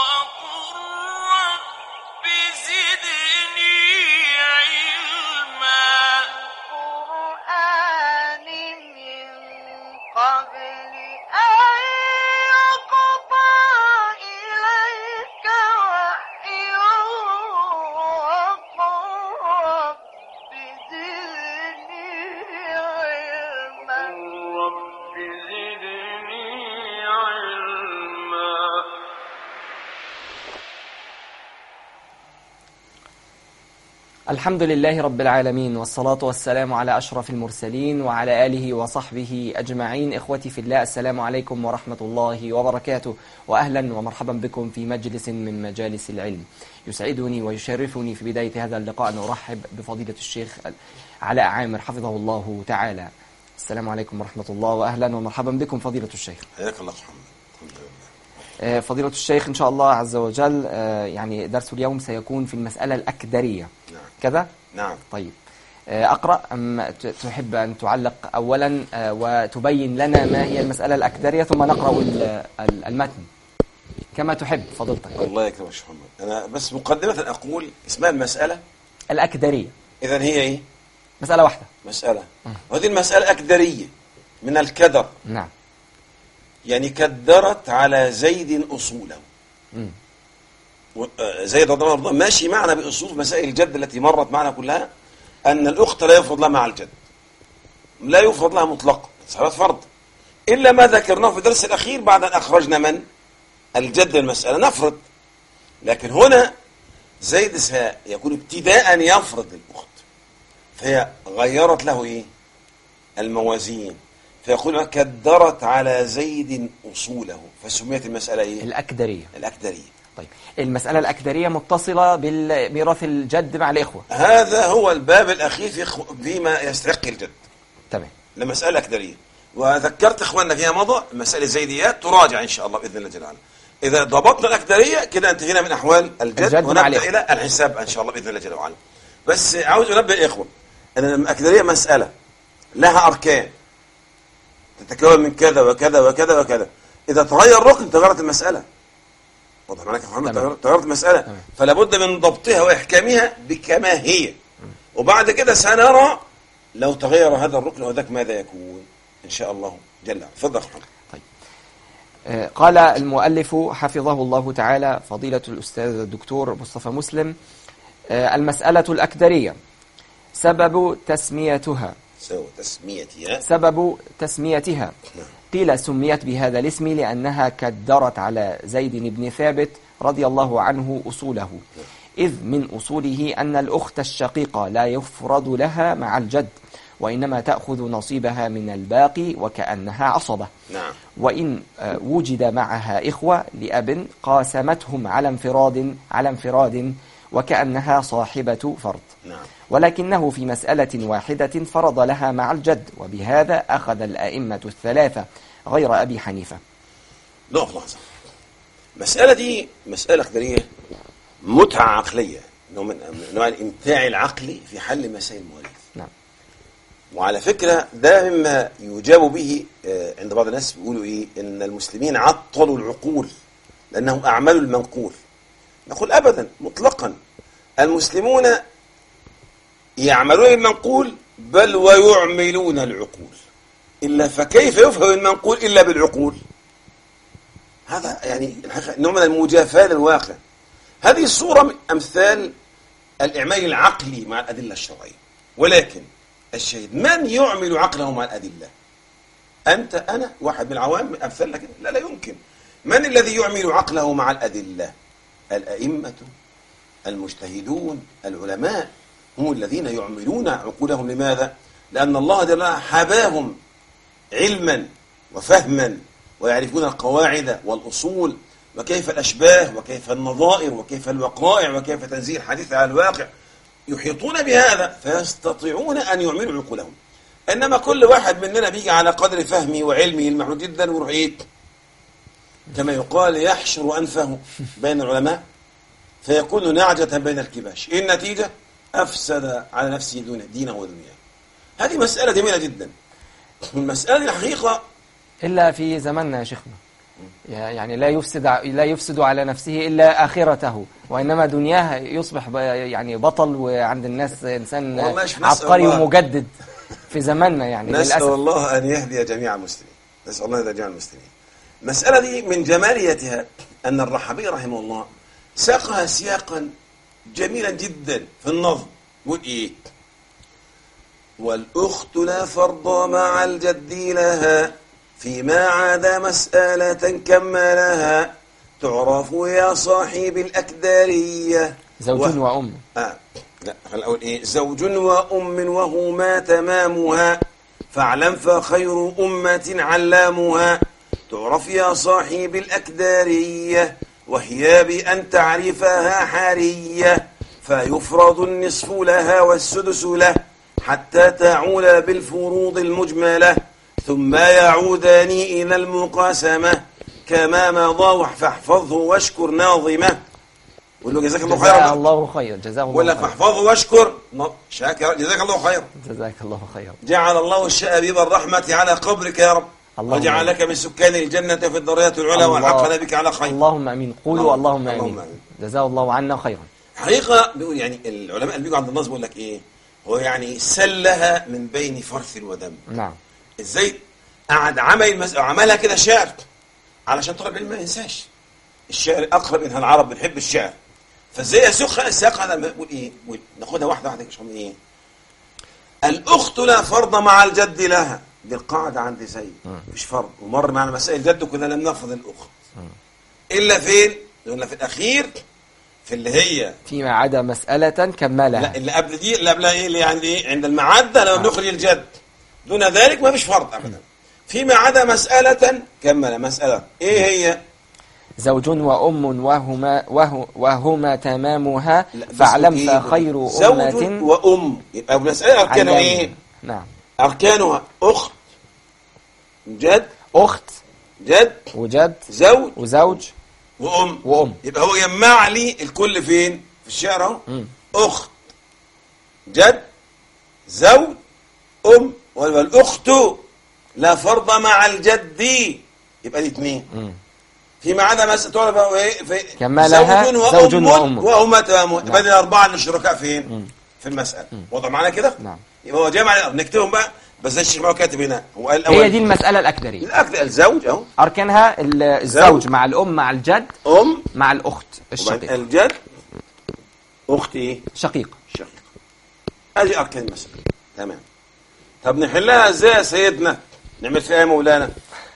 وقل رب زدني علما القرآن من قبل أن يقضى إليك وحيه وقل رب زدني علما رب زدني علما الحمد لله رب العالمين والصلاة والسلام على أشرف المرسلين وعلى آله وصحبه أجمعين إخوتي في الله السلام عليكم ورحمة الله وبركاته وأهلا ومرحبا بكم في مجلس من مجالس العلم يسعدني ويشرفني في بداية هذا اللقاء أن أرحب بفضيلة الشيخ علاء عامر حفظه الله تعالى السلام عليكم ورحمة الله وأهلا ومرحبا بكم فضيلة الشيخ حياك الله محمد الحمد لله آه، فضيلة الشيخ إن شاء الله عز وجل آه، يعني درس اليوم سيكون في المسألة الأكدرية نعم كذا؟ نعم طيب آه، أقرأ أم ت- تحب أن تعلق أولا آه، وتبين لنا ما هي المسألة الأكدرية ثم نقرأ ال- ال- المتن كما تحب فضيلتك الله يكرمك يا شيخ محمد انا بس مقدمه اقول اسمها المساله الأكدرية اذا هي ايه مسألة واحدة مساله وهذه المساله اكدريه من الكدر نعم يعني كدرت على زيد اصوله مم. و- آه، زيد رضي الله عنه ماشي معنا باصول مسائل الجد التي مرت معنا كلها ان الاخت لا يفرض لها مع الجد لا يفرض لها مطلقا صلاه فرض الا ما ذكرناه في الدرس الاخير بعد ان اخرجنا من الجد المساله نفرض لكن هنا زيد سيكون ابتداء يفرض للاخت فهي غيرت له ايه الموازين فيقول كدرت على زيد اصوله فسميت المساله ايه الأكدرية الاكدريه طيب المسألة الأكدرية متصلة بالميراث الجد مع الإخوة هذا هو الباب الاخير في خ- فيما يستحق الجد تمام لمساله اكدريه وذكرت اخواننا فيها مضى مسائل الزيديات تراجع ان شاء الله باذن الله جل وعلا اذا ضبطنا الاكدريه كده انتهينا من احوال الجد, الجد مع ونبدا الإخوة. الى الحساب ان شاء الله باذن الله جل وعلا بس عاوز انبه الاخوه ان الاكدريه مساله لها اركان تتكون من كذا وكذا وكذا وكذا اذا تغير ركن تغيرت المساله واضح معاك يا محمد تمام. تغير- تغيرت المساله تمام. فلا بد من ضبطها واحكامها بكما هي وبعد كده سنرى لو تغير هذا الركن وذاك ماذا يكون ان شاء الله جل وعلا تفضل يا محمد آه، قال المؤلف حفظه الله تعالى فضيلة الأستاذ الدكتور مصطفى مسلم آه، المسألة الأكدرية سبب تسميتها سوى تسميتها سبب تسميتها نعم. قيل سميت بهذا الاسم لأنها كدرت على زيد بن ثابت رضي الله عنه أصوله إذ من أصوله أن الأخت الشقيقة لا يفرض لها مع الجد وإنما تأخذ نصيبها من الباقي وكأنها عصبة نعم وإن آه، وجد معها إخوة لأب قاسمتهم على انفراد على انفراد وكأنها صاحبة فرض نعم ولكنه في مسألة واحدة فرض لها مع الجد وبهذا أخذ الأئمة الثلاثة غير أبي حنيفة نقف لحظة المسألة دي مسألة قدرية متعة عقلية نوع من من انواع الامتاع العقلي في حل مسائل المواريث نعم وعلى فكرة ده مما يجاب به آه، عند بعض الناس بيقولوا ايه ان المسلمين عطلوا العقول لانهم اعملوا المنقول نقول ابدا مطلقا المسلمون يعملون المنقول بل ويعملون العقول الا فكيف يفهم المنقول الا بالعقول هذا يعني الحقيقة نوع من المجافاة للواقع هذه الصورة من أمثال الإعمال العقلي مع الأدلة الشرعية ولكن الشهيد من يعمل عقله مع الأدلة أنت أنا واحد من العوام من أمثال لكن لا لا يمكن من الذي يعمل عقله مع الأدلة الأئمة المجتهدون العلماء هم الذين يعملون عقولهم لماذا لأن الله جل وعلا حباهم علما وفهما ويعرفون القواعد والأصول وكيف الأشباه وكيف النظائر وكيف الوقائع وكيف تنزيل الحديث على الواقع يحيطون بهذا فيستطيعون أن يعملوا عقولهم إنما كل واحد مننا بيجي على قدر فهمه وعلمه المحدود جدا ويروح إيه كما يقال يحشر أنفه بين العلماء فيكون نعجة بين الكباش إيه النتيجة أفسد على نفسه دون دينه ودنياه هذه مسألة جميلة جدا المسألة دي الحقيقة إلا في زماننا يا شيخنا يعني لا يفسد ع- لا يفسد على نفسه الا اخرته وانما دنياه يصبح ب- يعني بطل وعند الناس انسان والله يا شيخ، نسأل عبقري الله. ومجدد في زماننا يعني نسأل للاسف الله أن يهدي جميع المسلمين نسأل الله أن يهدي جميع المسلمين المسألة دي من جماليتها أن الرحبي رحمه الله ساقها سياقا جميلا جدا في النظم يقول إيه والأخت لا فرض مع الجد لها فيما عدا مسألة كملها تعرف يا صاحب الأكدارية زوج و- وام آه. لا خلينا أقول إيه زوج وأم وهما تمامها فاعلم فخير أمة علامها تعرف يا صاحب الأكدارية وهي بأن تعرفها حرية فيفرض النصف لها والسدس له حتى تعول بالفروض المجملة ثم يعودان إلى المقاسمة كما مضى فاحفظه واشكر ناظمه قول له جزاك الله خيرا جزاه الله خير جزاه بقول الله لك خير فاحفظه واشكر ن- شاكر جزاك الله خيرا جزاك الله خير جعل الله الشأبيب الرحمة على قبرك يا رب اللهم وجعلك من سكان الجنة في الدرجات العلى الله- والحقنا بك على خير اللهم امين قولوا اللهم- اللهم اللهم امين آمين. جزاه الله عنا خيرا حقيقة بيقول يعني العلماء اللي بيجوا عند النصب بيقول لك ايه هو يعني سلها من بين فرث ودم نعم ازاي قعد عمل المسألة عملها كده شعر علشان طالب العلم ما ينساش الشعر اقرب منها العرب بنحب الشعر فازاي يسوق السياق هذا لما يقول ايه يقول- ناخدها واحده واحده عشان ايه الاخت لا فرض مع الجد لها دي القاعده عند زيد مفيش فرض ومر معنا مسائل الجد كنا لم نفرض الاخت الا فين قلنا في الاخير في اللي هي فيما عدا مسألة كملها لا اللي قبل دي اللي قبلها ايه اللي عند ايه عند المعدة لما بنخرج الجد دون ذلك ما فيش فرض ابدا فيما عدا مسألة كمل مسألة ايه هي زوج وأم وهما وه وهما تمامها لا، بس فاعلم إيه؟ فخير زوج أمة وأم يبقى المسألة أركانها علام. ايه نعم أركانها أخت جد أخت جد وجد زوج وزوج وأم وأم يبقى هو يجمع لي الكل فين في الشعر اهو مم. أخت جد زوج أم والأخت لا فرض مع الجد يبقى دي اتنين مم. فيما عدا مسألة تعرف بقى ايه في كملها زوج وأم. وهما تمام يبقى نعم. دي الأربعة اللي شركاء فين؟ في المسألة وضع معانا كده؟ نعم. يبقى هو جمع نكتبهم بقى بس زي الشيخ ما هو كاتب هنا هو قال هي الأول دي المسألة الأكدرية الأكد الزوج أهو أركانها ال- الزوج مع الأم مع الجد أم مع الأخت وبعدين الشقيقة الجد أخت إيه؟ شقيقة شقيقة ادي اركان المسألة تمام طب نحلها ازاي يا سيدنا نعمل فيها ايه يا مولانا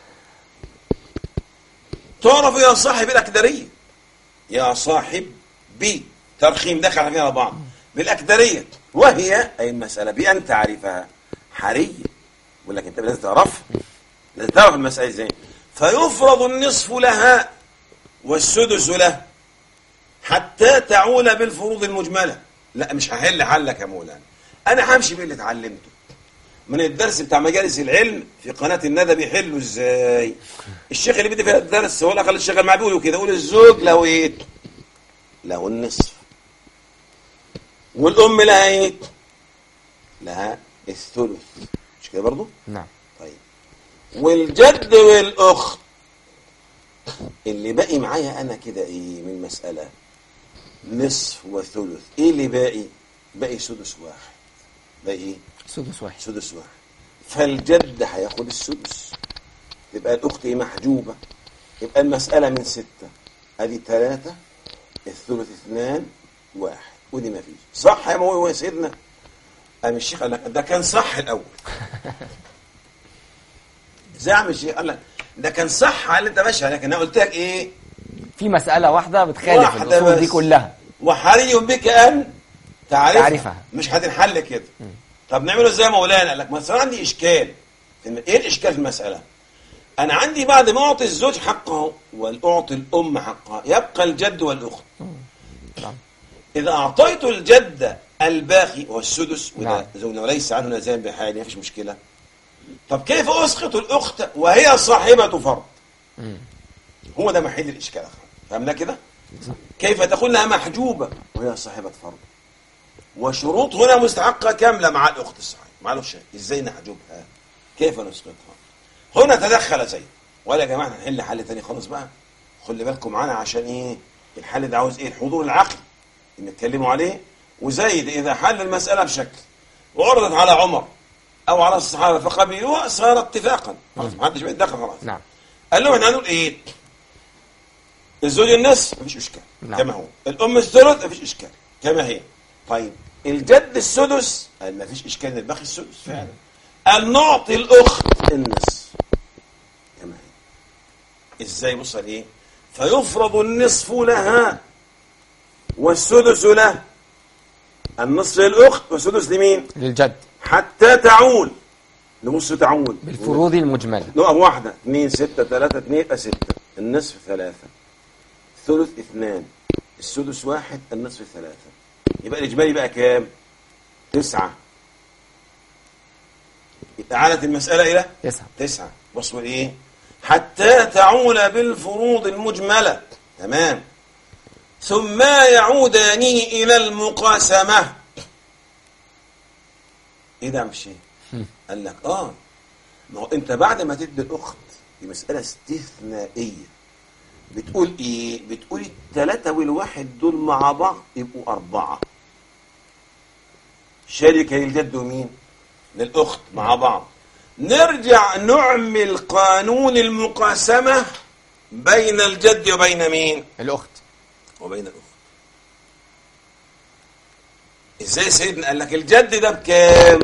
تعرف يا صاحب الاكدرية يا صاحب بي ترخيم دخل فيها بعض بالاكدرية وهي اي المسألة بأن تعرفها حرية بقول لك انت لازم تعرفها لازم تعرف المسألة ازاي فيفرض النصف لها والسدس له حتى تعول بالفروض المجملة لا مش هحل حلك يا مولانا انا همشي باللي اتعلمته من الدرس بتاع مجالس العلم في قناة الندى بيحلوا ازاي الشيخ اللي بدي فيها الدرس هو اللي خلى الشيخ المعبي يقولوا كده يقول الزوج له ايه له النصف والام لها ايه لها الثلث مش كده برضه نعم طيب والجد والاخت اللي باقي معايا انا كده ايه من المساله نصف وثلث ايه اللي باقي باقي سدس واحد باقي ايه سدس واحد سدس واحد فالجد هياخد السدس تبقى الاخت ايه محجوبه يبقى المساله من سته ادي ثلاثه الثلث اثنان واحد ودي ما فيش صح يا مولانا يا سيدنا قام الشيخ قال لك ده كان صح الاول ازاي اعمل الشيخ قال لك ده كان صح على اللي انت ماشي عليه لكن انا قلت لك ايه في مسألة واحدة بتخالف واحدة الأصول دي بس. كلها وحري بك ان تعرفها, تعرفها. مش هتنحل كده طب نعمله ازاي يا مولانا قال لك مثلا عندي اشكال في الم- ايه الاشكال في المساله انا عندي بعد ما اعطي الزوج حقه واعطي الام حقها يبقى الجد والاخت نعم. اذا اعطيت الجد الباقي والسدس نعم. وده زوجنا وليس عنه نزال بحال ما فيش مشكله طب كيف اسقط الاخت وهي صاحبه فرض هو ده محل الاشكال يا أخوان. فهمنا كده كيف تقول لها محجوبه وهي صاحبه فرض وشروط هنا مستحقه كامله مع الاخت الصحيحه معلش ازاي نحجبها كيف نسقطها هنا تدخل زيد ولا يا جماعه احنا هنحل حل تاني خالص بقى خلي بالكم معانا عشان ايه الحل ده عاوز ايه الحضور العقلي اللي نتكلموا عليه وزيد اذا حل المساله بشكل وعرضت على عمر او على الصحابه فقبلوها صار اتفاقا خلاص ما حدش بيتدخل خلاص نعم قال لهم احنا هنقول ايه الزوج النصف مفيش اشكال نعم. كما هو الام الثلث مفيش اشكال كما هي طيب الجد السدس قال مفيش اشكال الباقي السدس فعلا قال نعطي الاخت النصف كما هي ازاي بص على ايه فيفرض النصف لها والسدس له النصف للاخت والسدس لمين للجد حتى تعول لنص تعول بالفروض المجملة نقف واحدة اثنين ستة ثلاثة اثنين يبقى ستة النصف ثلاثة الثلث اثنان السدس واحد النصف ثلاثة يبقى الإجمالي بقى كام؟ تسعة يبقى عادت المسألة إلى تسعة تسعة بصوا إيه؟ حتى تعول بالفروض المجملة تمام ثم يعودان إلى المقاسمة إيه ده يا عم الشيخ؟ قال لك آه ما هو أنت بعد ما تدي الأخت دي مسألة استثنائية بتقول إيه؟ بتقول الثلاثة والواحد دول مع بعض يبقوا أربعة شركة للجد ومين؟ للأخت مع بعض نرجع نعمل قانون المقاسمة بين الجد وبين مين؟ الأخت وبين الأخت ازاي سيدنا قال لك الجد ده بكام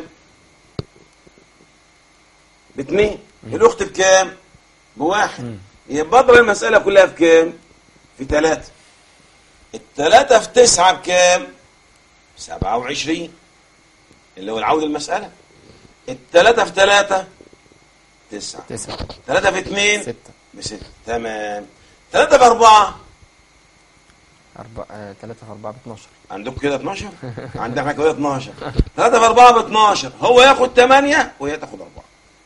باتنين الاخت بكام بواحد يبقى اضرب المسألة كلها بكام في ثلاثة الثلاثة في تسعة بكام سبعة وعشرين اللي هو العود المسألة الثلاثة في ثلاثة تسعة تسعة ثلاثة في اثنين ستة بستة تمام ثلاثة في أربعة أربعة آه، ثلاثة في أربعة باتناشر عندكم كده 12 عندنا كده 12 3 في 4 ب 12 هو ياخد 8 وهي تاخد 4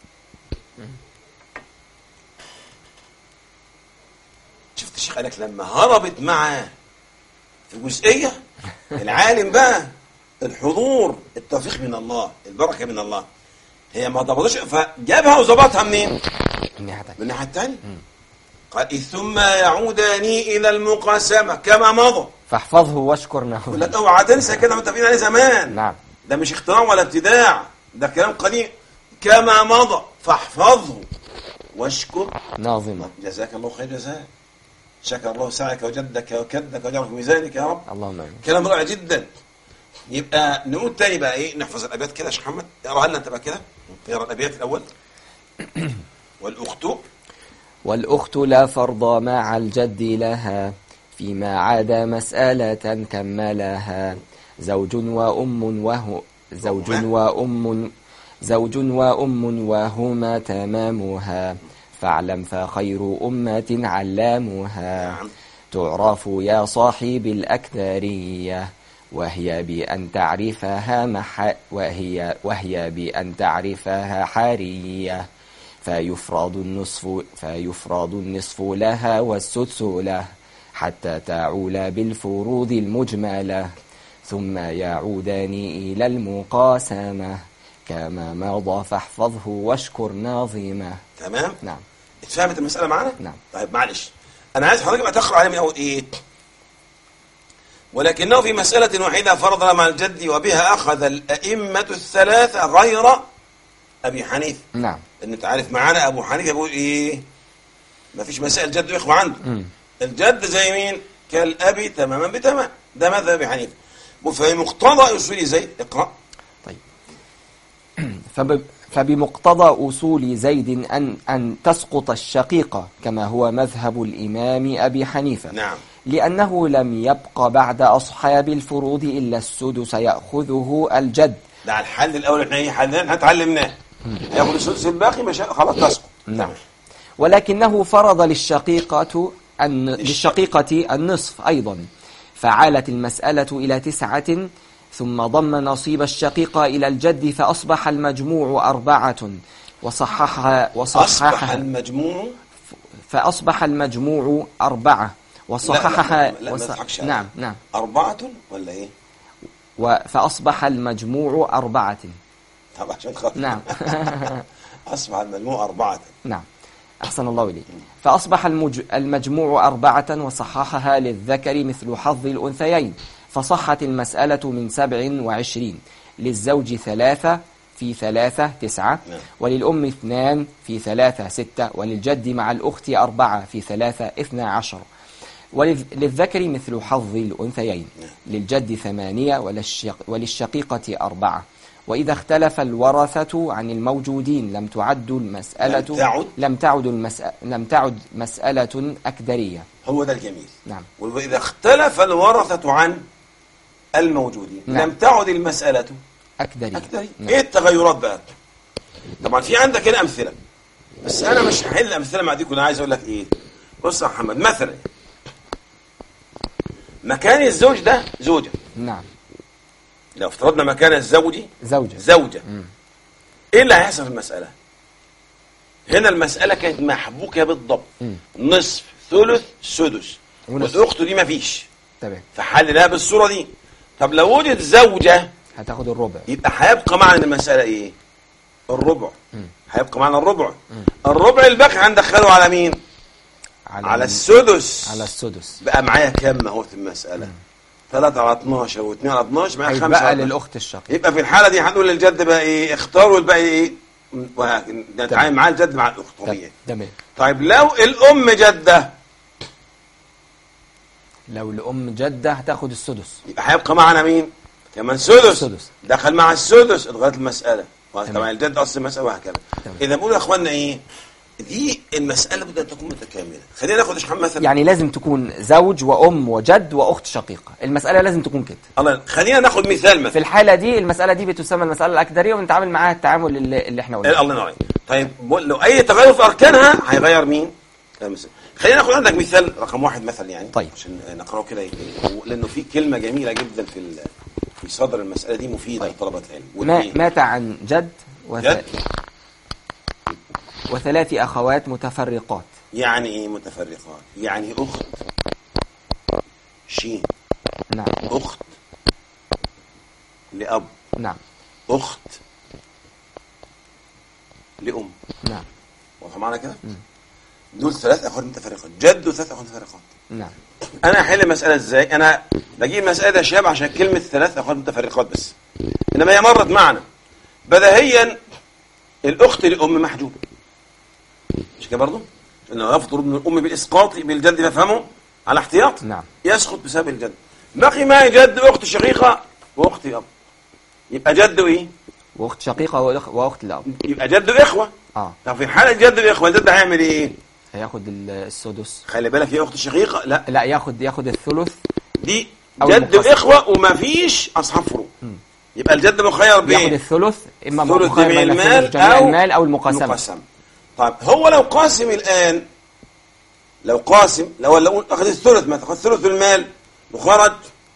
شفت الشيخ قال لك لما هربت معاه في جزئيه العالم بقى الحضور التوفيق من الله البركه من الله هي ما ضبطش فجابها وظبطها منين؟ الناحية التانية من الناحيه الثانيه قال إذ ثم يعودان الى المقاسمه كما مضى فاحفظه واشكر يقول له لك اوعى تنسى كده متفقين عليه زمان نعم ده مش اختراع ولا ابتداع ده كلام قديم كما مضى فاحفظه واشكر ناظمة جزاك الله خير جزاك شكر الله سعيك وجدك وكدك وجعل في ميزانك يا رب اللهم آمين كلام رائع جدا يبقى نقول تاني بقى ايه نحفظ الابيات كده يا شيخ محمد اقراها لنا انت بقى كده اقرا الابيات الاول والاخت والأخت لا فرض مع الجد لها فيما عدا مسألة كملها زوج وأم وهو زوج وأم زوج وأم وهما تمامها فاعلم فخير أمة علامها نعم. تعرف يا صاحب الأكثرية وهي بأن تعرفها مح وهي وهي بأن تعرفها حارية فيفرض النصف فيفرض النصف لها والسدس له حتى تعول بالفروض المجملة ثم يعودان إلى المقاسمة كما مضى فاحفظه واشكر ناظمه تمام نعم اتفهمت المساله معانا نعم. طيب معلش انا عايز حضرتك بقى تقرا عليه من اول ايه ولكنه في مسألة واحدة فرض مع الجد وبها أخذ الأئمة الثلاثة غير أبي حنيفة نعم ان انت عارف معانا ابو حنيفه بيقول ايه ما فيش مسائل جد واخوه عنده مم. الجد زي مين كالاب تماما بتمام ده مذهب ابي حنيفه وفي مقتضى اصول زيد اقرا طيب فب فبمقتضى أصول زيد أن أن تسقط الشقيقة كما هو مذهب الإمام أبي حنيفة نعم لأنه لم يبق بعد أصحاب الفروض إلا السدس يأخذه الجد ده على الحل الاول احنا ايه حلنا احنا اتعلمناه ياخد السدس الباقي مش خلاص تسقط نعم ولكنه فرض للشقيقة الن... للش- للشقيقة النصف أيضا فعالت المسألة إلى تسعة ثم ضم نصيب الشقيقة إلى الجد فأصبح المجموع أربعة وصححها اصبح وصححها المجموع فأصبح المجموع أربعة وصححها لا لا, لا, وص- ما تضحكش نعم عليا. نعم أربعة ولا إيه؟ و... فأصبح المجموع أربعة طب عشان خاطر نعم أصبح المجموع أربعة نعم أحسن الله إليك فأصبح المج... المجموع أربعة وصححها للذكر مثل حظ الأنثيين فصحت المسألة من سبع وعشرين للزوج ثلاثة في ثلاثة تسعة نعم. وللأم اثنان في ثلاثة ستة وللجد مع الأخت أربعة في ثلاثة اثنا عشر وللذكر مثل حظ الأنثيين للجد ثمانية وللشق وللشقيقة أربعة وإذا اختلف الورثة عن الموجودين لم تعد المسألة لم تعد؟ لم تعد المسألة لم تعد مسألة أكدرية هو ده الجميل نعم وإذا اختلف الورثة عن الموجودين نعم. لم تعد المسألة أكدرية أكثر نعم. إيه التغيرات بقى طبعا في عندك هنا أمثلة بس أنا مش هحل أمثلة مع دي كلها عايز أقول لك إيه بص يا محمد مثلا مكان الزوج ده زوجة نعم لو افترضنا مكان الزوج زوجة زوجة ايه اللي هيحصل في المسألة هنا المسألة كانت محبوكة بالضبط مم. نصف ثلث سدس ونصف. والأخت دي مفيش تمام فحللها بالصورة دي طب لو وجد زوجة هتاخد الربع يبقى هيبقى معنا المسألة ايه الربع هيبقى معنا الربع الربع الباقي هندخله على مين على السدس على السدس بقى معايا كام اهو في المسألة 3 على 12 و2 على 12 معايا 5 هيبقى على للأخت الشقيقة يبقى في الحالة دي هنقول للجد بقى ايه اختاروا الباقي ايه وهكذا. نتعامل مع الجد مع الاخت طبيعي تمام طيب لو الام جده لو الأم جدة هتاخد السدس يبقى هيبقى معنا مين كمان سدس السدس. دخل مع السدس اتغيرت المساله تمام. طبعا الجد اصل المساله وهكذا تمام. اذا بنقول يا اخوانا ايه دي المساله بدها تكون متكامله خلينا ناخد اشحال مثلا يعني لازم تكون زوج وأم وجد وأخت شقيقة المسألة لازم تكون كده الله خلينا ناخد مثال في مثلا الحالة دي المسألة دي بتسمى المسألة الأكدرية ونتعامل معاها التعامل اللي, اللي احنا قلناه الله ينور عليك طيب بقول لو اي تغير في اركانها هيغير مين مثلا خلينا ناخد عندك مثال رقم واحد مثلا يعني طيب. عشان نقراه كده لانه في كلمه جميله جدا في ال- في صدر المساله دي مفيده طيب. لطلبه العلم ما والإيه؟ مات عن جد وث... جد وثلاث أخوات متفرقات يعني ايه متفرقات يعني اخت شين نعم اخت لاب نعم اخت لام نعم واضح معنا كده دول ثلاث اخوات متفرقات جد وثلاث اخوات متفرقات نعم انا احل المساله ازاي انا بجيب مساله يا شباب عشان كلمه ثلاث اخوات متفرقات بس انما هي مرت معنا بديهيا الاخت للام محجوبه مش كده برضه انه يفطر ابن الام بالاسقاط بالجد بفهمه على احتياط نعم. يسقط بسبب الجد بقي معي جد اخت شقيقه واخت اب يبقى جد وايه وأخت شقيقة وأخ- وأخت الأب يبقى جد واخوه اه طب في حاله جد واخوه الجد هيعمل ايه هياخد ال- السدس خلي بالك في اخت شقيقه لا لا ياخد ياخد الثلث دي أو جد المقسم. واخوه وما فيش اصحاب فروع يبقى الجد مخير ياخد بايه الثلث اما ثلث مخير جميع بين المال ثلث جميع أو المال او المقاسمه مقسم طيب هو لو قاسم الان لو قاسم لو لو اخذ الثلث ما تاخذ ثلث المال وخرج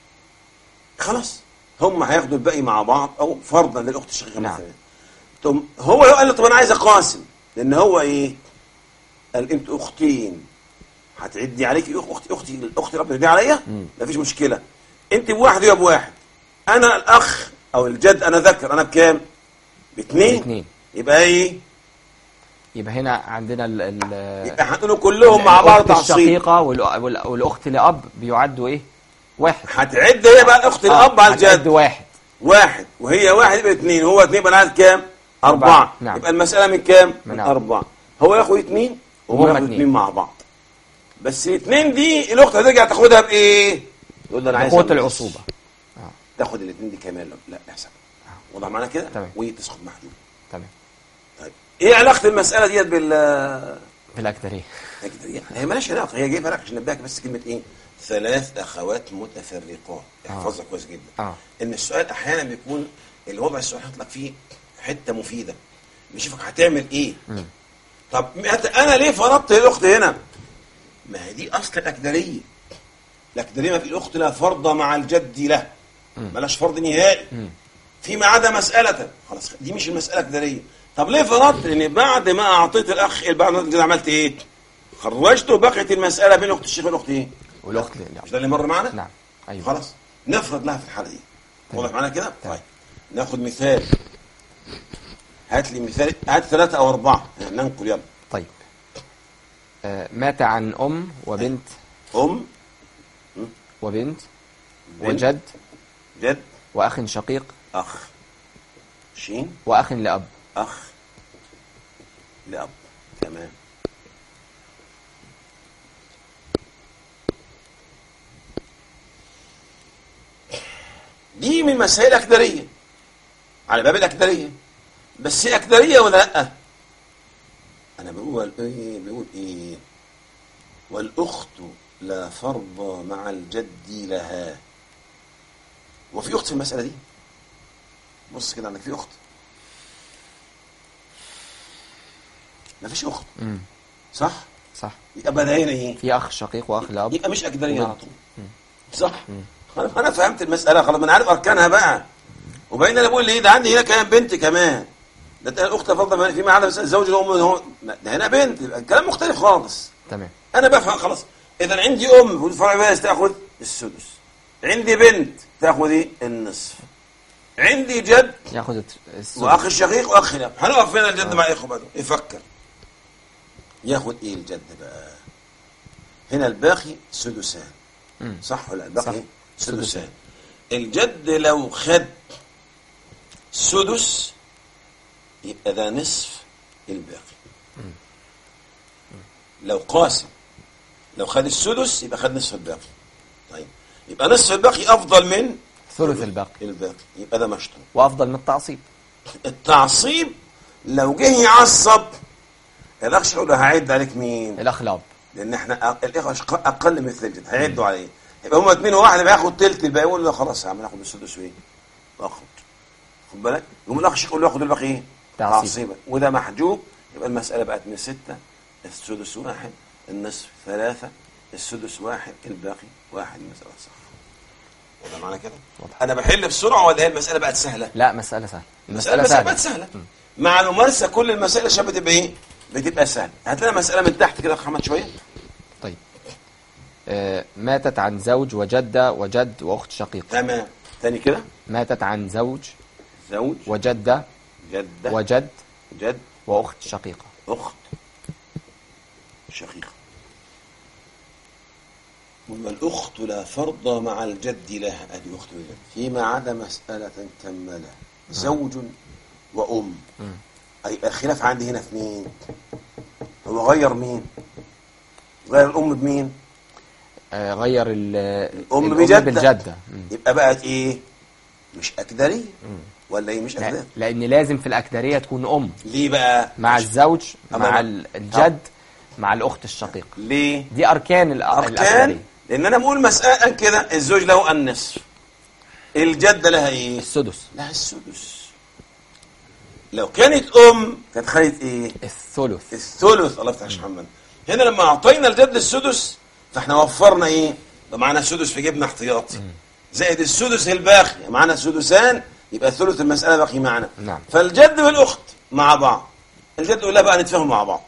خلاص هم هياخدوا الباقي مع بعض او فرضا للاخت الشقيقه نعم. مثلا ثم هو لو قال له طب انا عايز اقاسم لان هو ايه قال انت اختين هتعدي عليك أخ- اختي اختي الاخت اللي بتعدي عليا مفيش مشكله انت بواحد ويا بواحد انا الاخ او الجد انا ذكر انا بكام باثنين باثنين. يبقى ايه يبقى هنا عندنا ال ال يبقى هنقول كلهم مع بعض الأخت تعصيب الشقيقه والأ- والأ- والاخت لاب بيعدوا ايه واحد هتعد هي بقى الاخت الاب على هتعد الجد واحد واحد وهي واحد يبقى اثنين هو اثنين يبقى عدد كام أربعة نعم. يبقى المسألة من كام من نعم. أربعة هو ياخد اثنين وهم وهم ياخدوا اتنين. اثنين مع بعض بس الاثنين دي الاخت هترجع تاخدها بايه تقول له انا عايز قوه أبص. العصوبه تاخد الاثنين دي كمان لا لا احسن وضع معانا كده تمام. وتسقط محجوب تمام طيب ايه علاقة المسألة ديت بال في الاكثريه هي- هي مالهاش علاقة هي جايبها لك عشان نبهك بس كلمة ايه ثلاث اخوات متفرقات احفظها كويس جدا اه ان السؤال احيانا بيكون الوضع السؤال حاطط لك فيه حته مفيده بيشوفك هتعمل ايه طب هت- انا ليه فرضت الاخت هنا ما هي دي اصل الاكدريه الاكدريه ما في الاخت لا فرض مع الجد له ملاش فرض نهائي فيما عدا مساله خلاص دي مش المساله الاكدريه طب ليه فرضت لان بعد ما اعطيت الاخ بعد ما كده عملت ايه خرجته بقيت المساله بين اخت الشيخ والاخت ايه والاخت لا مش ده اللي مر معانا نعم ايوه خلاص نفرض لها في الحاله دي واضح معانا كده طيب ناخد مثال هات لي مثال هات ثلاثة أو أربعة ننقل يلا طيب آه، مات عن أم وبنت ام وبنت بنت، وجد جد وأخ شقيق اخ شين وأخ لأب اخ لاب تمام دي من مسائل أكدرية على باب الأكدرية بس هي أكدرية ولا لأ؟ أنا بقول إيه بقول إيه والأخت لا فرض مع الجد لها وفي أخت في المسألة دي بص كده عندك في أخت ما فيش أخت مم. صح؟ صح يبقى بدأنا إيه؟ في أخ شقيق وأخ لأب يبقى مش أكدرية وبنت. على طول صح؟ أنا أنا فهمت المسألة خلاص أنا عارف أركانها بقى وبعدين أنا بقول إيه ده عندي هنا كمان بنت كمان ده أنت الأخت فرض فيما عدا مسألة الزوج الأم هو لا، ده هنا بنت يبقى الكلام مختلف خالص تمام أنا بفهم خلاص إذا عندي أم والفرع بس تاخذ السدس عندي بنت تاخذ إيه؟ النصف عندي جد ياخد السدس واخ الشقيق واخ الاب هنقف فين الجد مع اخوه بعده يفكر ياخد ايه الجد بقى هنا الباقي سدسان مم. صح ولا الباقي صح. سدسان الجد لو خد سدس يبقى ده نصف الباقي لو قاسم لو خد السدس يبقى خد نصف الباقي طيب يبقى نصف الباقي افضل من ثلث الباقي الباقي يبقى ده مشطوب وأفضل من التعصيب التعصيب لو جه يعصب الاخ يقول له هعد عليك مين؟ الأخ لأب لان احنا أ- الاخوه أشق- اقل من الثلث هيعدوا عليه يبقى هم اثنين وواحد يبقى ياخد ثلث الباقي يقول له خلاص يا عم ناخد السدس وايه؟ واخد خد بالك؟ يقوم الاخ يقول له ياخد الباقي ايه؟ تعصيب. تعصيبا وده محجوب يبقى المساله بقت من سته السدس واحد النصف ثلاثه السدس واحد الباقي واحد المساله صح وده معنى كده؟ واضح. انا بحل بسرعه ولا هي المساله بقت سهله؟ لا مسألة سهلة المسألة مسألة بقت سهلة مع الممارسة كل المسائل عشان بتبقى ايه؟ بتبقى سهلة هات لنا مسألة من تحت كده يا أخ محمد شوية طيب آه، ماتت عن زوج وجدة وجد وأخت شقيقة تمام تاني كده ماتت عن زوج زوج وجدة جدة وجد جد وأخت شقيقة أخت شقيقة والأخت لا فرض مع الجد لها أدي أخت الجد فيما عدا مسألة كملها زوج وأم أي الخلاف عندي هنا في مين؟ هو غير مين؟ غير الأم بمين؟ آه، غير ال- الأم الأم بجدة. بالجدة مم. يبقى بقت إيه؟ مش أكدرية ولا إيه مش لا- أكدرية؟ لأن لازم في الأكدرية تكون أم ليه بقى؟ مع الزوج أما مع أنا- ال- الجد مع الأخت الشقيقة ليه؟ دي أركان الأ- أركان الأكدرية لأن أنا بقول مسألة كده الزوج له النصف الجدة لها إيه؟ السدس لها السدس لو كانت أم كانت خدت إيه؟ الثلث الثلث الله يفتح عليك يا محمد هنا لما أعطينا الجد السدس فإحنا وفرنا إيه؟ يبقى معانا سدس في جبنا احتياطي زائد السدس الباقي معانا سدسان يبقى ثلث المسألة باقي معنا نعم. فالجد والأخت مع بعض الجد يقول لها بقى نتفاهم مع بعض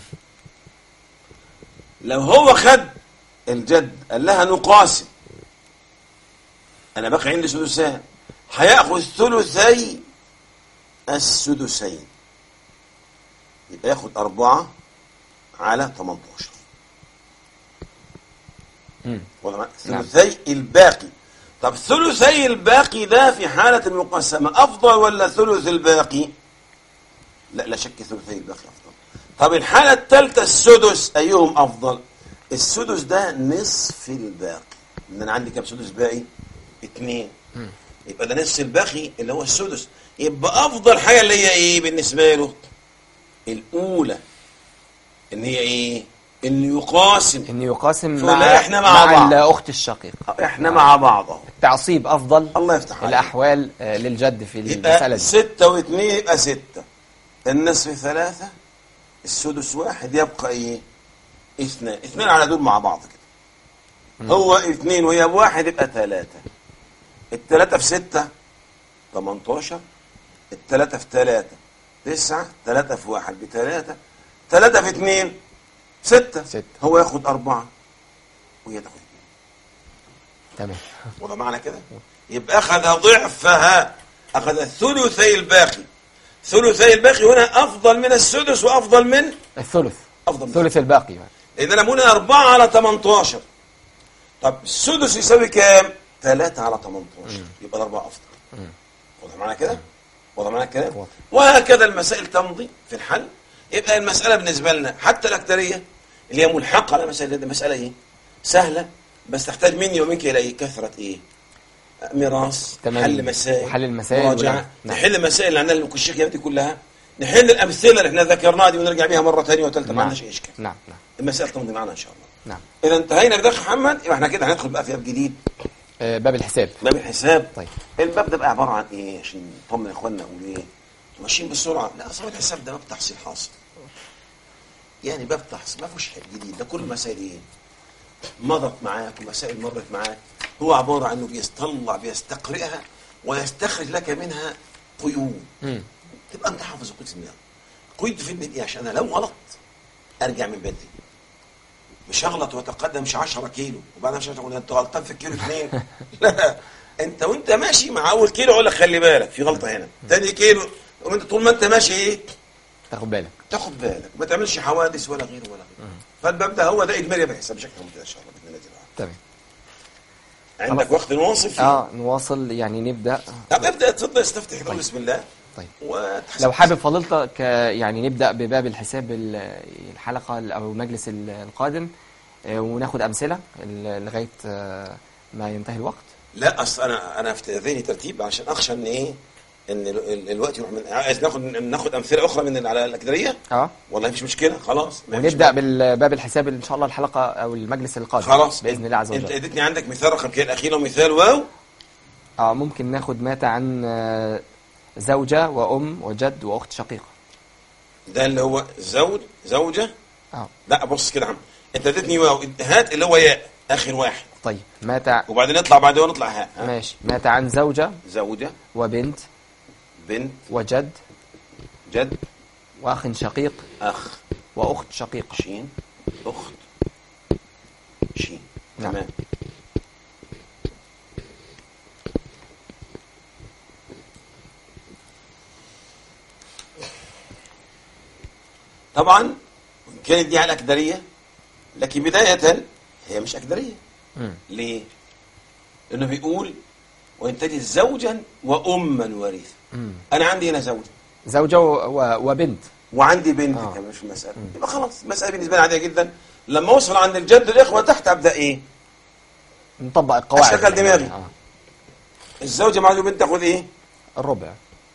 لو هو خد الجد قال لها نقاسم انا باقي عندي سدسان هياخذ ثلثي السدسين يبقى ياخد أربعة على 18 مم. واضح معايا؟ نعم. ثلثي الباقي طب ثلثي الباقي ده في حالة المقسمة أفضل ولا ثلث الباقي؟ لا لا شك ثلثي الباقي أفضل طب الحالة الثالثة السدس أيهم أفضل؟ السدس ده نصف الباقي إن أنا عندي كام سدس باقي؟ اتنين يبقى ده نصف الباقي اللي هو السدس يبقى أفضل حاجة اللي هي إيه بالنسبة له؟ الأولى إن هي إيه؟ إنه يقاسم إن يقاسم فلا مع إحنا مع مع بعض. الأخت الشقيقة احنا مع بعض اهو تعصيب أفضل الله يفتح عليك الأحوال آه، للجد في يبقى المسألة دي ستة واثنين يبقى ستة النصف ثلاثة السدس واحد يبقى ايه اثنان اثنين على دول مع بعض كده هو اثنين وهي بواحد يبقى ثلاثة الثلاثة في ستة 18 الثلاثة في ثلاثة تسعة ثلاثة في واحد بثلاثة ثلاثة في اثنين ستة ستة. هو ياخد أربعة وهي تاخد اثنين تمام وده معنى كده يبقى أخذ ضعفها أخذ ثلثي الباقي ثلثي الباقي هنا أفضل من السدس وأفضل من الثلث أفضل من ثلث الباقي إذا أنا بقول 4 على 18 طب السدس يساوي كام؟ 3 على 18 يبقى الأربعة أفضل واضح معانا كده؟ واضح معانا الكلام؟ واضح. وهكذا المسائل تمضي في الحل يبقى المسألة بالنسبة لنا حتى الأكترية اللي هي ملحقة على مسألة دي مسألة إيه؟ سهلة بس تحتاج مني ومنك إلى إيه؟ كثرة إيه؟ ميراث تمام. حل مسائل وحل المسائل مراجعة ولا- نعم. نحل مسائل اللي عندنا الكشيخية دي كلها نحل الأمثلة اللي احنا ذكرناها دي ونرجع بيها مرة ثانية وثالثة ما نعم عندناش أي إشكال نعم نعم المسائل تمضي معنا إن شاء الله نعم إذا انتهينا بدقة محمد يبقى احنا كده هندخل بقى في باب جديد آه، باب الحساب باب الحساب طيب الباب ده بقى عبارة عن إيه عشان نطمن إخواننا نقول إيه انتوا ماشيين بسرعة لا أصل الحساب ده باب تحصيل حاصل يعني باب تحصيل ما فيهوش حاجة جديد ده كل مسائل إيه مضت معاك ومسائل مرت معاك هو عبارة عنه بيطلع بيستقرئها ويستخرج لك منها قيود مم. تبقى انت حافظ قيد المياه قيد تفيدني بايه عشان انا لو غلط ارجع من بدري مش هغلط واتقدم مش 10 كيلو وبعدين مش هتقول انت غلطان في الكيلو اثنين لا انت وانت ماشي مع اول كيلو اقول لك خلي بالك في غلطه هنا ثاني كيلو وانت طول ما انت ماشي ايه تاخد بالك تاخد بالك ما تعملش حوادث ولا غيره ولا غيره فالباب ده هو ده اجمالي بالحساب بشكل كده ان شاء الله باذن الله تعالى. تمام عندك وقت نواصل فيه اه نواصل يعني نبدا طب ابدا اتفضل استفتح قول بسم الله طيب وتحسب لو حابب فضيلتك آه، يعني نبدا بباب الحساب ال- الحلقه ال- او المجلس ال- القادم آه، وناخد امثله ال- لغايه آه، ما ينتهي الوقت لا اصل انا انا في ذهني ترتيب عشان اخشى ان ايه ان ال- ال- الوقت يروح من عايز ناخد ناخد امثله اخرى من ال- على الاكاديميه اه والله مفيش مشكله خلاص ما فيش ونبدا مشكلة. بالباب الحساب ان شاء الله الحلقه او المجلس القادم خلاص باذن الله عز انت وجل اديتني عندك مثال رقم كده الاخير ومثال واو اه ممكن ناخد مات عن آه، زوجه وام وجد واخت شقيقه ده اللي هو زوج زوجه اه لا بص كده يا عم انت اديتني واو هات اللي هو ياء اخر واحد طيب مات ع- وبعدين نطلع بعدين نطلع هاء ها؟ ماشي مات عن زوجه زوجه وبنت بنت وجد جد واخ شقيق اخ واخت شقيقه شين اخت شين نعم. تمام طبعا كانت دي على الأكدرية لكن بداية هي مش أكدرية مم. ليه؟ لأنه بيقول وإن تجد زوجا وأما ورثا مم. أنا عندي هنا زوجة زوجة و- و- وبنت وعندي بنت آه. كمان في المسألة يبقى خلاص المسألة بالنسبة لي عادية جدا لما أوصل عند الجد الإخوة تحت أبدأ إيه؟ نطبق القواعد أشغل دماغي. آه. الزوجة مع وجود البنت تاخد إيه؟ الربع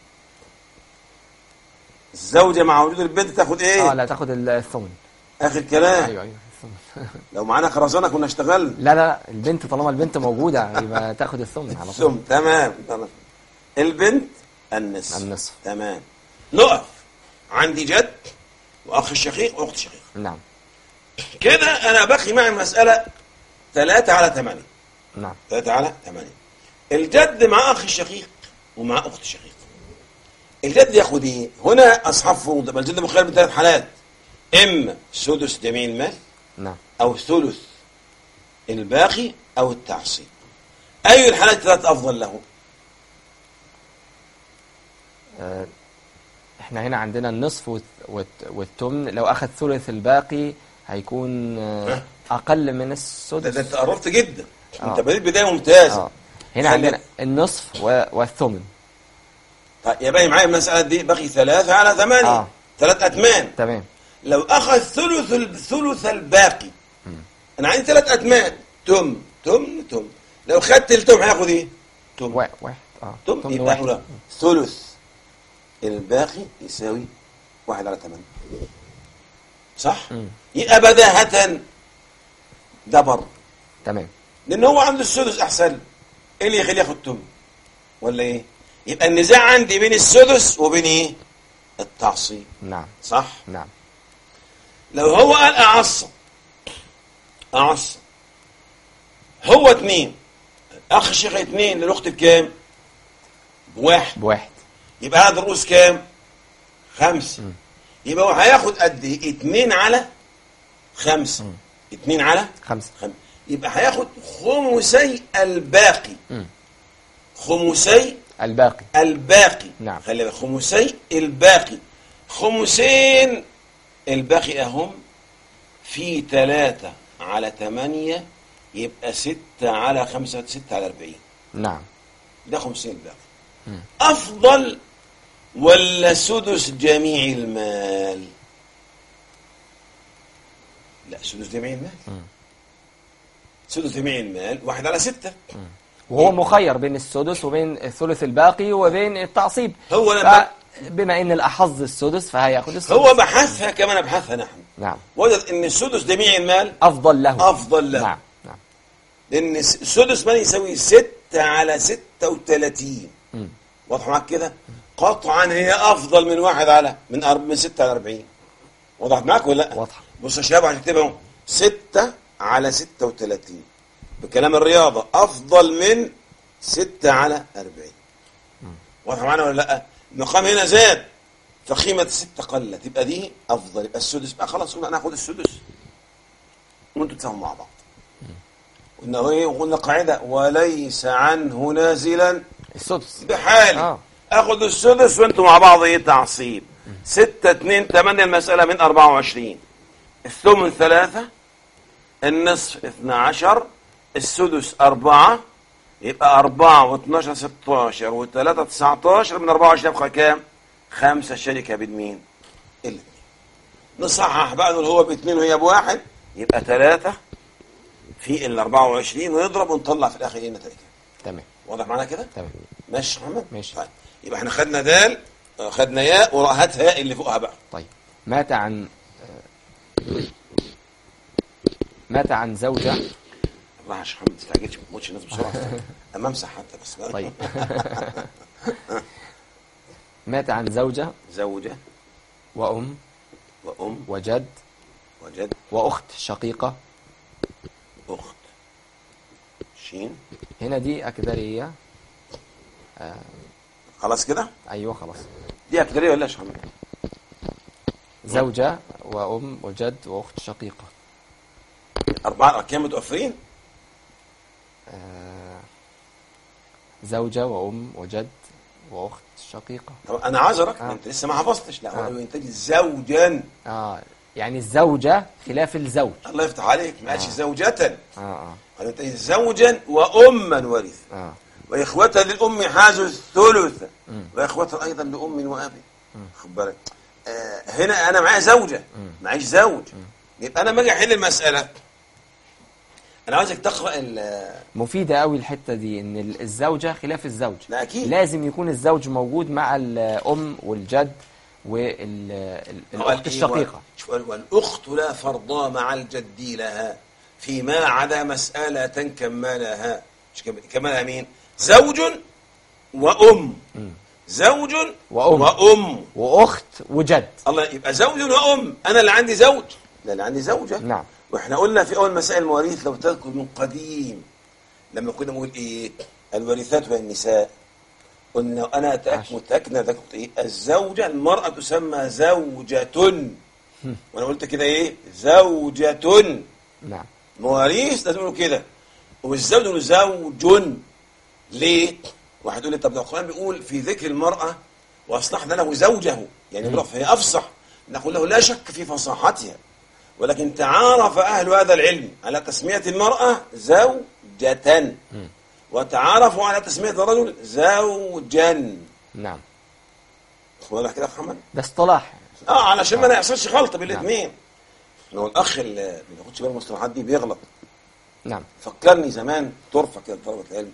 الزوجة مع وجود البنت تاخد إيه؟ اه لا تاخد ال- الثمن آخر كلام ايوه ايوه الثمن لو معانا خرسانة كنا اشتغلنا لا لا البنت طالما البنت موجودة يبقى تاخد الثمن على طول ثم تمام تمام البنت النصف النصف. تمام نقف عندي جد وأخ الشقيق وأخت الشقيق نعم كده أنا باقي معي المسألة ثلاثة على ثمانية نعم ثلاثة على ثمانية الجد مع أخ الشقيق ومع أخت الشقيق الجد ياخد إيه؟ هنا أصحاب فروض يبقى الجد مخير من ثلاث حالات إما سدس جميع المال نعم أو ثلث الباقي أو التعصيب أي الحالات الثلاث أفضل له؟ آه، احنا هنا عندنا النصف والث- والت- والثمن لو اخذ ثلث الباقي هيكون آه، ها؟ اقل من ده, ده السدس أنت قربت جدا آه. أنت بديت بداية ممتازة اه هنا خلي- عندنا النصف و- والثمن طيب يبقى معايا المسألة دي بقي ثلاثة على ثمانية آه. ثلاث أثمان تمام لو أخذ ثلث الثلث الباقي أنا عندي ثلاث أثمان تم تم تم لو خدت التم هياخد إيه؟ تم وا- واحد اه تم ثمن يبقى واحد هنا ثلث الباقي يساوي واحد على ثمانية صح؟ مم. يبقى بداهة ده بر تمام لأن هو عنده السدس أحسن إيه اللي يخليه ياخد تم؟ ولا إيه؟ يبقى النزاع عندي بين السدس وبين إيه؟ التعصيب نعم صح؟ نعم لو هو قال أعصى أعصى هو اتنين أخ الشيخ اتنين للأخت بكام؟ بواحد بواحد يبقى هذا الرؤوس كام؟ خمسة يبقى هو هياخد قد إيه؟ اتنين على خمسة اتنين على خمسة خمسة يبقى هياخد خمسي الباقي مم. خمسي الباقي الباقي نعم. خلي بالك خمسي الباقي خمسين الباقي اهم في ثلاثة على ثمانية يبقى ستة على خمسة ستة على أربعين نعم ده خمسين الباقي أفضل ولا سدس جميع المال لا سدس جميع المال سدس جميع المال واحد على ستة وهو مخير بين السدس وبين الثلث الباقي وبين التعصيب هو لما- بما ان الاحظ السدس فهياخد السدس هو بحثها كما نبحثها نحن نعم وجد ان سدس جميع المال افضل له أفضل له. نعم نعم لان س- سدس مال يساوي ستة على ستة وثلاثين مم. واضح معاك كده قطعا هي افضل من واحد على من أرب من ستة على أربعين وضحت معاك ولا لا واضحة. بص يا شباب عشان تكتبها اهو ستة على ستة وثلاثين بكلام الرياضة افضل من ستة على أربعين واضح معانا ولا لا المقام هنا زاد فقيمة الستة قلت يبقى دي افضل يبقى السدس بقى خلاص قلنا ناخد السدس وانتوا تفهموا مع بعض قلنا ايه وقلنا قاعدة وليس عنه نازلا السدس بحالي آه. اخد السدس وانتوا مع بعض ايه تعصيب ستة اتنين تمانية المسألة من أربعة وعشرين الثمن ثلاثة النصف اثنى عشر السدس أربعة يبقى أربعة واتناشر ستاشر وثلاثة تسعتاشر من أربعة وعشرين يبقى كام؟ خمسة الشركة بالمين؟ الاثنين نصحح بقى نقول هو باثنين وهي بواحد يبقى ثلاثة في ال 24 ونضرب ونطلع في الآخر ايه النتائج تمام واضح معانا كده؟ تمام ماشي يا محمد ماشي. طيب يبقى احنا خدنا دال آه، خدنا ياء وهات هاء اللي فوقها بقى طيب مات عن مات عن زوجة الله يا شيخ محمد ما تستعجلش ما تموتش الناس بسرعه اما امسح حتى بس بقى. طيب مات عن زوجة زوجه وأم وام وجد وجد وأخت شقيقة اخت شين هنا دي أكدرية خلاص كده أيوة خلاص دي اكدريه ولا يا شيخ محمد زوجة وأم وجد وأخت شقيقة اربعه كام متوفرين آه، زوجة وأم وجد وأخت شقيقة طب انا عذرك آه. انت لسه ما حفظتش لا آه. هو انت زوجا آه يعني الزوجة خلاف الزوج الله يفتح عليك ما قالش آه. زوجة آه آه قال انت زوجا واما ورث آه واخوة للام حازوا الثلث واخوة ايضا لام واب خد بالك آه هنا انا معايا زوجة معيش زوج يبقى انا لما اجي احل المسألة انا عاوزك تقرا ال- مفيدة قوي الحتة دي ان ال- الزوجة خلاف الزوج لا أكيد. لازم يكون الزوج موجود مع الأم والجد والأخت الشقيقة شوف قال والاخت لا فرضا مع الجد لها فيما عدا مسألة كمالها مش كم- كمالها مين زوج وام زوج وأم. وام وأخت وجد الله يبقى زوج وام انا اللي عندي زوج لا اللي عندي زوجه نعم. واحنا قلنا في اول مسائل المواريث لو تذكر من قديم لما كنا نقول ايه الورثات والنساء قلنا انا أتأك- عشر. متاكد ان ذكرت ايه الزوجه المراه تسمى زوجه وانا قلت كده ايه زوجه نعم مواريث لازم يقولوا كده والزوج يقول زوج ليه؟ واحد يقول لي طب ده القرآن بيقول في ذكر المرأة وأصلحنا له زوجه يعني يقول فهي أفصح نقول له لا شك في فصاحتها ولكن تعارف أهل هذا العلم على تسمية المرأة زوجة وتعارفوا على تسمية الرجل زوجا نعم واضح كده يا محمد؟ ده اصطلاح اه علشان ما يحصلش خلط بين الاثنين هو الاخ اللي ما بياخدش باله من المصطلحات دي بيغلط نعم فكرني زمان طرفة كده طلبة العلم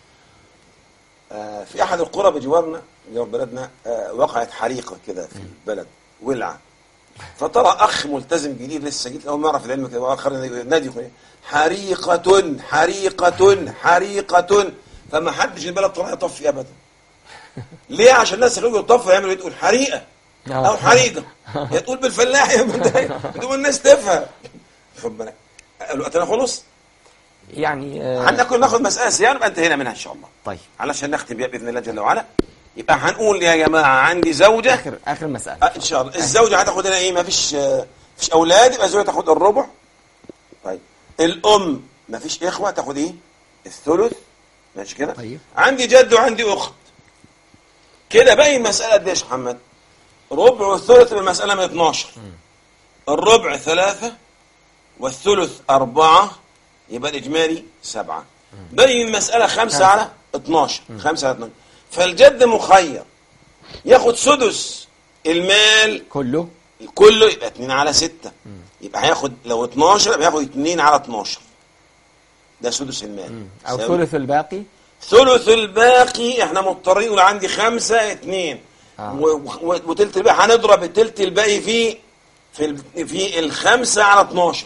آه في أحد القرى بجوارنا جوار بلدنا آه وقعت حريقة كده في البلد ولعة فترى أخ ملتزم جديد لسه جديد أول ما يعرف العلم كده وآخر نادي يقول إيه؟ حريقة حريقة حريقة فما حدش البلد طلع يطفي أبدا ليه عشان الناس يخرجوا يطفوا يعملوا إيه؟ تقول حريقة أو حريقة يا تقول بالفلاح يا تقول الناس تفهم خد بالك الوقت أنا خلص يعني آه هناكل ناخد مسألة سيارة يبقى انتهينا منها إن شاء الله طيب علشان نختم بيها بإذن الله جل وعلا يبقى هنقول يا جماعة عندي زوجة آخر آخر مسألة آه إن شاء الله الزوجة هتاخد هنا إيه مفيش آه مفيش أولاد يبقى الزوجة تاخد الربع طيب الأم مفيش إخوة تاخد إيه الثلث ماشي كده طيب. عندي جد وعندي أخت كده باقي المسألة دي يا شيخ محمد ربع والثلث بالمسألة من 12 الربع ثلاثة والثلث أربعة يبقى الإجمالي سبعة باقي من مسألة خمسة خمسة. على 12 خمسة على 12 فالجد مخير ياخد سدس المال كله كله يبقى 2 على 6 يبقى هياخد لو 12 يبقى هياخد 2 على 12 ده سدس المال او يساوي ثلث الباقي ثلث الباقي احنا مضطرين نقول عندي خمسة اتنين آه. و- و- وتلت الباقي هنضرب التلت الباقي في في ال- في الخمسة على 12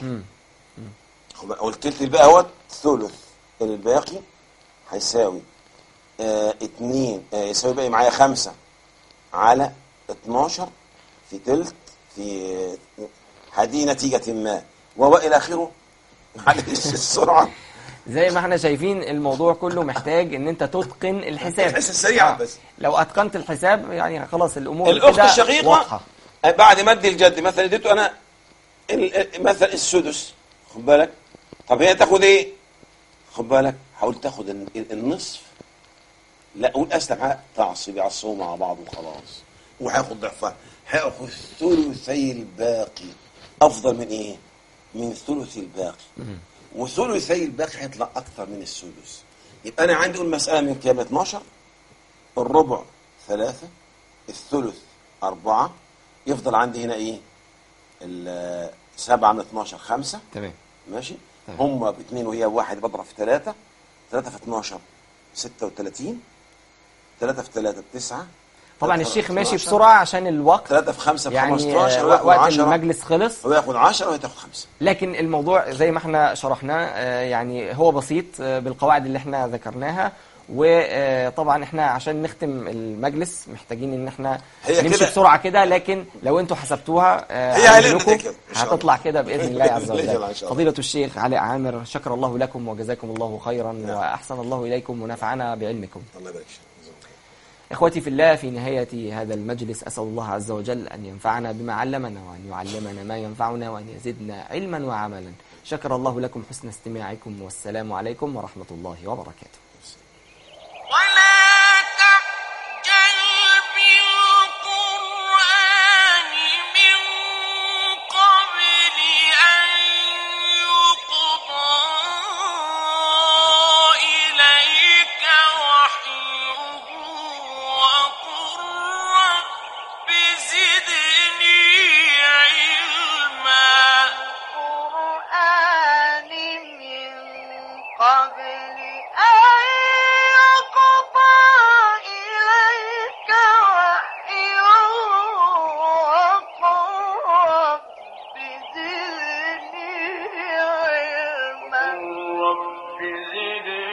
خد بالك، والتلت الباقي اهوت ثلث الباقي هيساوي اه اتنين اه يساوي باقي معايا خمسة على 12 في تلت في اه، هذه نتيجة ما وإلى آخره معلش السرعة زي ما احنا شايفين الموضوع كله محتاج ان انت تتقن الحساب الحس السريع آه. بس لو اتقنت الحساب يعني خلاص الامور الاخت كده الشقيقه واضحه بعد ما ادي الجد مثلا اديته انا ال- مثلا السدس خد بالك طب هي تاخد ايه خد بالك هقول تاخد الن- النصف لا اقول اسلم تعصب يعصبوا مع بعض وخلاص وهياخد ضعفها هياخد ثلثي الباقي افضل من ايه من ثلث الباقي وثلثي الباقي هيطلع اكثر من السدس يبقى انا عندي المساله من كام 12 الربع ثلاثة الثلث أربعة يفضل عندي هنا إيه ال- سبعة من 12 خمسة تمام ماشي تمام. هم باثنين وهي بواحد بضرب في ثلاثة ثلاثة في 12 36 ثلاثة في ثلاثة بتسعة طبعا ثلاثة في الشيخ ماشي 12. بسرعه عشان الوقت ثلاثة في خمسة في يعني 15 آه، وياخد وقت 10 المجلس خلص هو ياخد 10 وهي تاخد 5 لكن الموضوع زي ما احنا شرحناه آه، يعني هو بسيط آه، بالقواعد اللي احنا ذكرناها وطبعا احنا عشان نختم المجلس محتاجين ان احنا هي نمشي كده- بسرعه كده لكن لو انتوا حسبتوها آه، هي عند هلقنا لكم كده إن شاء الله. هتطلع كده باذن الله عز بإذن الله وجل إن شاء الله. فضيله الشيخ علاء عامر شكر الله لكم وجزاكم الله خيرا واحسن الله اليكم ونفعنا بعلمكم الله يبارك فيك جزاك الله خير. إخوتي في الله في نهاية هذا المجلس أسأل الله عز وجل أن ينفعنا بما علمنا وأن يعلمنا ما ينفعنا وأن يزدنا علما وعملا شكر الله لكم حسن استماعكم والسلام عليكم ورحمة الله وبركاته ولا تعجل بالقرآن من قبل أن يقضى إليك وحيه وقل رب زدني علما القرآن من قبل أن يقضى إليك وحيه وقل رب زدني علما رب زدني